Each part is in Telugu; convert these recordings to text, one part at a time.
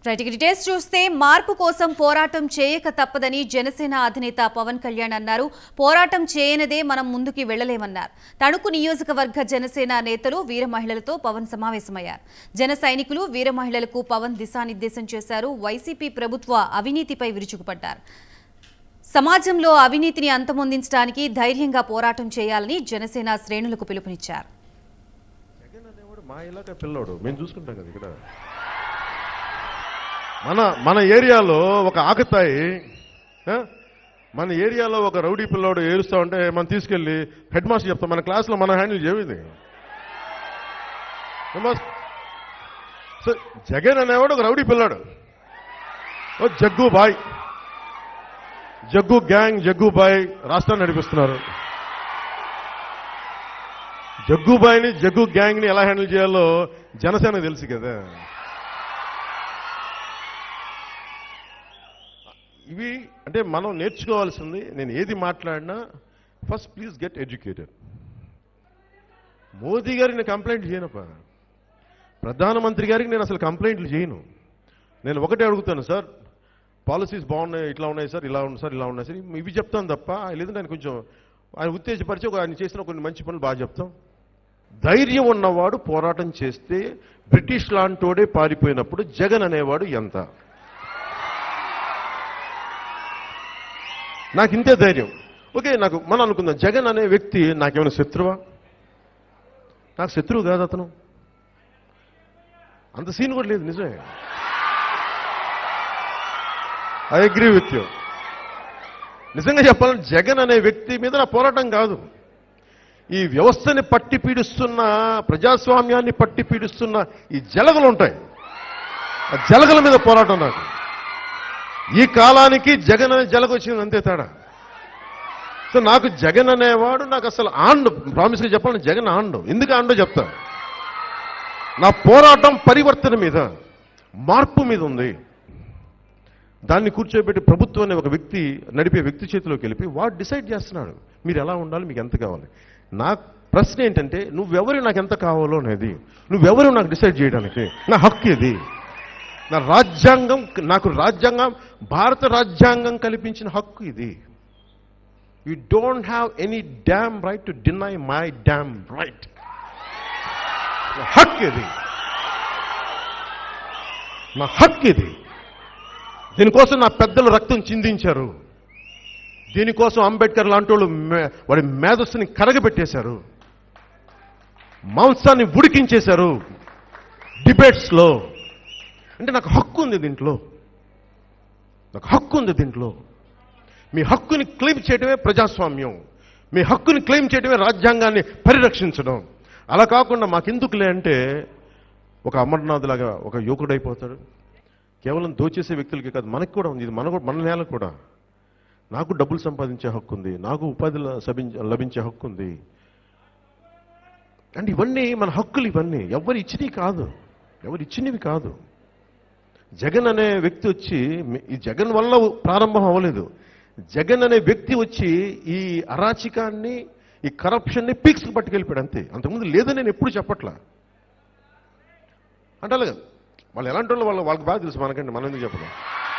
రైట్ ఇక డీటెయిల్స్ చూస్తే మార్పు కోసం పోరాటం చేయక తప్పదని జనసేన అధినేత పవన్ కళ్యాణ్ అన్నారు పోరాటం చేయనిదే మనం ముందుకి వెళ్లలేమన్నారు తణుకు నియోజకవర్గ జనసేన నేతలు వీర మహిళలతో పవన్ సమావేశమయ్యారు జన సైనికులు వీర మహిళలకు పవన్ దిశానిర్దేశం చేశారు వైసీపీ ప్రభుత్వ అవినీతిపై విరుచుకుపడ్డారు సమాజంలో అవినీతిని అంతమొందించడానికి ధైర్యంగా పోరాటం చేయాలని జనసేన శ్రేణులకు పిలుపునిచ్చారు జగన్ అనేవాడు మా ఇలాకా పిల్లోడు మేము చూసుకుంటాం కదా ఇక్కడ మన మన ఏరియాలో ఒక ఆకతాయి ఆ? మన ఏరియాలో ఒక రౌడీ పిల్లోడు ఏరుస్తా ఉంటే మనం తీసుకెళ్ళి హెడ్ మాస్టర్ చెప్తాం మన క్లాస్లో మనం హ్యాండిల్ చేయదు సో జగన్ అనేవాడు ఒక రౌడీ పిల్లాడు ఓ జగ్గు బాయ్ జగ్గు గ్యాంగ్ జగ్గు బాయ్ రాష్ట్రాన్ని నడిపిస్తున్నారు జగ్గుబాయిని జగ్గు గ్యాంగ్ ని ఎలా హ్యాండిల్ చేయాలో జనసేన తెలుసు కదా ఇవి అంటే మనం నేర్చుకోవాల్సింది నేను ఏది మాట్లాడినా first please get educated Modi గారికి నేను కంప్లైంట్ చేయనప్ప ప్రధానమంత్రి గారికి నేను అసలు కంప్లైంట్లు చేయను నేను ఒకటే అడుగుతాను సార్ పాలసీస్ బాగున్నాయి ఇట్లా ఉన్నాయి సార్ ఇలా ఉన్నాయి సార్ ఇలా ఉన్నాయి సార్ ఇవి చెప్తాను తప్ప లేదంటే ఆయన కొంచెం ఆయన ఉత్తేజపరిచి ఒక ఆయన చేసిన కొన్ని మంచి పనులు బాగా చెప్తాం ధైర్యం ఉన్నవాడు పోరాటం చేస్తే బ్రిటిష్ లాంటోడే పారిపోయినప్పుడు జగన్ అనేవాడు ఎంత నాకు ఇంతే ధైర్యం ఓకే నాకు మనం అనుకుందాం జగన్ అనే వ్యక్తి నాకేమైనా శత్రువా నాకు శత్రువు కాదు అతను అంత సీన్ కూడా లేదు నిజమే ఐ అగ్రీ విత్ యూ నిజంగా చెప్పాలంటే జగన్ అనే వ్యక్తి మీద నా పోరాటం కాదు ఈ వ్యవస్థని పట్టి పీడిస్తున్న ప్రజాస్వామ్యాన్ని పట్టి పీడిస్తున్న ఈ జలగలు ఉంటాయి ఆ జలగల మీద పోరాటం నాకు ఈ కాలానికి జగన్ అనే జలగ వచ్చింది అంతే తేడా సో నాకు జగన్ అనేవాడు నాకు అసలు ఆండు ప్రామిస్గా చెప్పాలని జగన్ ఆండు ఎందుకు ఆండో చెప్తా నా పోరాటం పరివర్తన మీద మార్పు మీద ఉంది దాన్ని కూర్చోబెట్టి ప్రభుత్వం అనే ఒక వ్యక్తి నడిపే వ్యక్తి చేతిలోకి వెళ్ళి వాడు డిసైడ్ చేస్తున్నాడు మీరు ఎలా ఉండాలి మీకు ఎంత కావాలి నా ప్రశ్న ఏంటంటే నువ్వెవరు నాకు ఎంత కావాలో అనేది నువ్వెవరు నాకు డిసైడ్ చేయడానికి నా హక్కు ఇది నా రాజ్యాంగం నాకు రాజ్యాంగం భారత రాజ్యాంగం కల్పించిన హక్కు ఇది you don't have any damn right to deny my damn right హక్కు ఇది నా హక్కు ఇది దీనికోసం నా పెద్దలు రక్తం చిందించారు దీనికోసం అంబేద్కర్ లాంటి వాళ్ళు మే- వాడి మేధస్సుని కరగబెట్టేశారు మాంసాన్ని ఉడికించేశారు డిబేట్స్లో అంటే నాకు హక్కు ఉంది దీంట్లో నాకు హక్కు ఉంది దీంట్లో మీ హక్కుని క్లెయిమ్ చేయడమే ప్రజాస్వామ్యం మీ హక్కుని క్లెయిమ్ చేయడమే రాజ్యాంగాన్ని పరిరక్షించడం అలా కాకుండా మాకెందుకులే అంటే ఒక అమర్నాథ్ లాగా ఒక యువకుడైపోతాడు కేవలం దోచేసే వ్యక్తులకి కాదు మనకి కూడా ఉంది ఇది మన కూడా- మన నేల కూడా నాకు డబ్బులు సంపాదించే హక్కు ఉంది నాకు ఉపాధి ల- సభించ- లభించే హక్కు ఉంది అంటే ఇవన్నీ మన హక్కులు ఇవన్నీ ఎవరు ఇచ్చినవి కాదు ఎవరు ఇచ్చినవి కాదు జగన్ అనే వ్యక్తి వచ్చి మీ- ఈ జగన్ వల్ల ప్రారంభం అవ్వలేదు జగన్ అనే వ్యక్తి వచ్చి ఈ అరాచకాన్ని ఈ కరప్షన్ని పీక్స్కి పట్టుకెళ్ళిపోయాడు అంతే అంతకుముందు లేదని నేను ఎప్పుడు చెప్పట్లా అంటే అలాగే వాళ్ళు ఎలాంటి వాళ్ళు వాళ్ళు వాళ్ళకి బాగా తెలుసు మనకండి మనం ఎందుకు చెప్పడం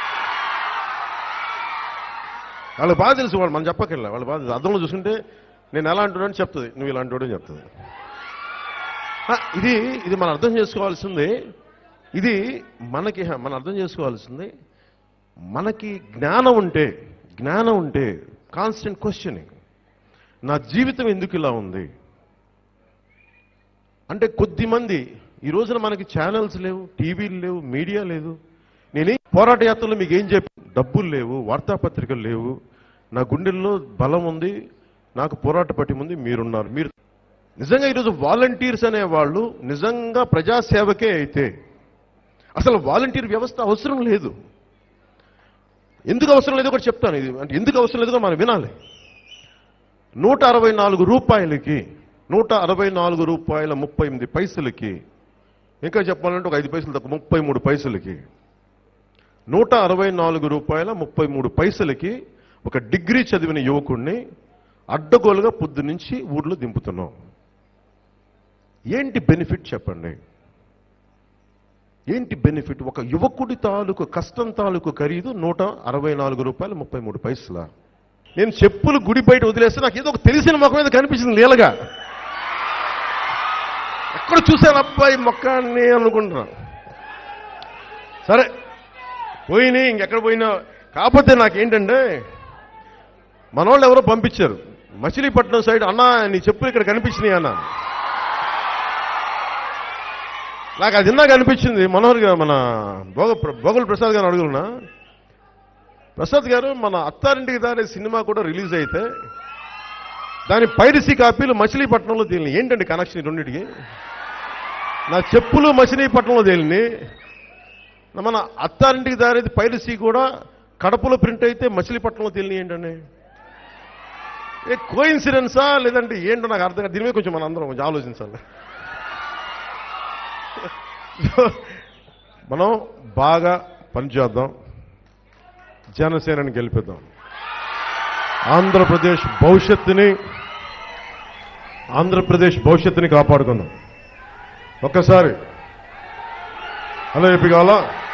వాళ్ళకి బాగా తెలుసు వాళ్ళు మనం చెప్పకెళ్ళా వాళ్ళు బాగా తెలుసు అర్థంలో చూసుకుంటే నేను ఎలా అంటున్నాను చెప్తుంది నువ్వు ఇలాంటి వాడని చెప్తుంది ఆ, ఇది ఇది మనం అర్థం చేసుకోవాల్సింది ఇది మనకి మనం అర్థం చేసుకోవాల్సింది మనకి జ్ఞానం ఉంటే జ్ఞానం ఉంటే కాన్స్టెంట్ క్వశ్చనింగ్ నా జీవితం ఎందుకు ఇలా ఉంది అంటే కొద్ది మంది ఈ రోజున మనకి ఛానల్స్ లేవు టీవీలు లేవు మీడియా లేదు నేనే పోరాట యాత్రలో మీకు ఏం చెప్పి డబ్బులు లేవు వార్తాపత్రికలు లేవు నా గుండెల్లో బలం ఉంది నాకు పోరాట పట్టి ఉంది మీరున్నారు మీరు నిజంగా ఈరోజు వాలంటీర్స్ అనేవాళ్ళు నిజంగా ప్రజాసేవకే అయితే అసలు వాలంటీర్ వ్యవస్థ అవసరం లేదు ఎందుకు అవసరం లేదో కూడా చెప్తాను ఇది అంటే ఎందుకు అవసరం లేదో కూడా మనం వినాలి నూట అరవై నాలుగు రూపాయలకి నూట అరవై నాలుగు రూపాయల ముప్పై ఎనిమిది పైసలకి ఇంకా చెప్పాలంటే ఒక ఐదు పైసలు తక్కువ ముప్పై మూడు పైసలకి నూట అరవై నాలుగు రూపాయల ముప్పై మూడు పైసలకి ఒక డిగ్రీ చదివిన యువకుడిని అడ్డగోలుగా పొద్దు నుంచి ఊర్లో దింపుతున్నాం ఏంటి బెనిఫిట్ చెప్పండి ఏంటి బెనిఫిట్ ఒక యువకుడి తాలూకు కష్టం తాలూకు ఖరీదు నూట అరవై నాలుగు రూపాయలు ముప్పై మూడు పైసలా నేను చెప్పులు గుడి బయట వదిలేస్తే నాకు ఏదో ఒక తెలిసిన మొక్క మీద కనిపించింది లీలగా ఎక్కడ చూశాను అబ్బాయి మొక్కాన్ని అనుకుంటున్నా సరే పోయినాయి ఇంకెక్కడ పోయినా కాకపోతే నాకేంటంటే మనోళ్ళు ఎవరో పంపించారు మచిలీపట్నం సైడ్ అన్నా నీ చెప్పులు ఇక్కడ కనిపించినాయి అన్న నాకు అది ఇందాక అనిపించింది మనోహర్ గారు మన భోగ భోగుల ప్రసాద్ గారు అడుగుతున్నా ప్రసాద్ గారు మన అత్తారింటికి దాని సినిమా కూడా రిలీజ్ అయితే దాని పైరసీ కాపీలు మచిలీపట్నంలో తేలిని ఏంటండి కనెక్షన్ ఈ రెండింటికి నా చెప్పులు మచిలీపట్నంలో తేలిని మన అత్తారింటికి దారేది పైరసీ కూడా కడపలో ప్రింట్ అయితే మచిలీపట్నంలో తేలిని ఏంటండి ఏ కోయిన్సిడెన్సా లేదంటే ఏంటో నాకు అర్థం కాదు దీని మీద కొంచెం మనం అందరం కొంచెం ఆలోచించాలి మనం బాగా పనిచేద్దాం జనసేనని గెలిపిద్దాం ఆంధ్రప్రదేశ్ భవిష్యత్తుని ఆంధ్రప్రదేశ్ భవిష్యత్తుని కాపాడుకుందాం ఒక్కసారి హలో చెప్పి కావాలా